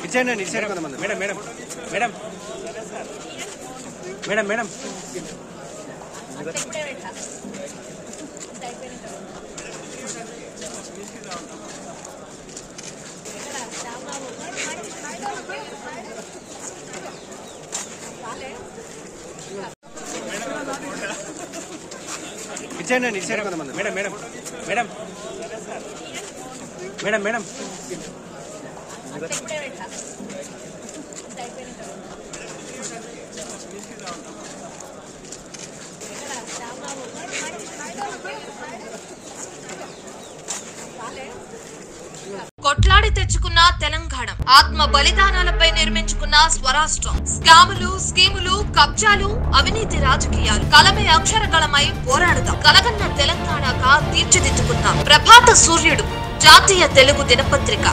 ఇచ్చేయండి ఇచ్చేయండి madam madam madam madam madam ఇచ్చేయండి ఇచ్చేయండి madam madam madam madam madam కొట్లాడి తెచ్చుకున్న తెలంగాణ ఆత్మ బలిదానాలపై నిర్మించుకున్న స్వరాష్ట్రం స్కాములు స్కీములు కబ్జాలు అవినీతి రాజకీయాలు కలమే అక్షరగళమై పోరాడదాం కలగన్న తెలంగాణగా తీర్చిదిద్దుకుందాం ప్రభాత సూర్యుడు జాతీయ తెలుగు దినపత్రిక